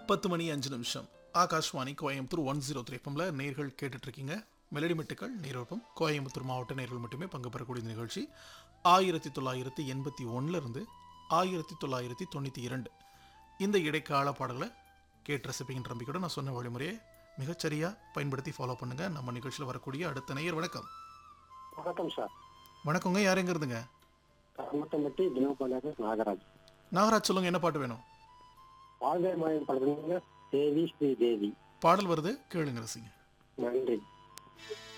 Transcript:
பத்து மணி அஞ்சு நிமிஷம் Akashvani Coimbatore one zero three எஃப்எம்ல நேர்கள் கேட்டுட்டு இருக்கீங்க மெலடி மெட்டுக்கள் நேரப்பம் கோயம்புத்தூர் மாவட்ட நேர்கள் மட்டுமே பங்கு பெறக்கூடிய இந்த நிகழ்ச்சி ஆயிரத்தி தொள்ளாயிரத்தி எண்பத்தி ஒன்னுல இருந்து ஆயிரத்தி தொள்ளாயிரத்தி தொண்ணூற்றி இரண்டு இந்த இடைக்கால பாடலை கேட்டு ரசிப்பீங்கன்ற நம்பிக்கையோட நான் சொன்ன வழிமுறையை மிகச்சரியாக பயன்படுத்தி ஃபாலோ பண்ணுங்க நம்ம நிகழ்ச்சியில் வரக்கூடிய அடுத்த நேயர் வணக்கம் வணக்கம் சார் வணக்கங்க யார் எங்க இருந்துங்க கருமத்தம்பட்டி தினபாலர் நாகராஜ் நாகராஜ் சொல்லுங்க என்ன பாட்டு வேணும் வாழ்வே மாயம் படத்துல தேவி ஸ்ரீ தேவி பாடல் வருது கேளுங்க ரசிங்க நன்றி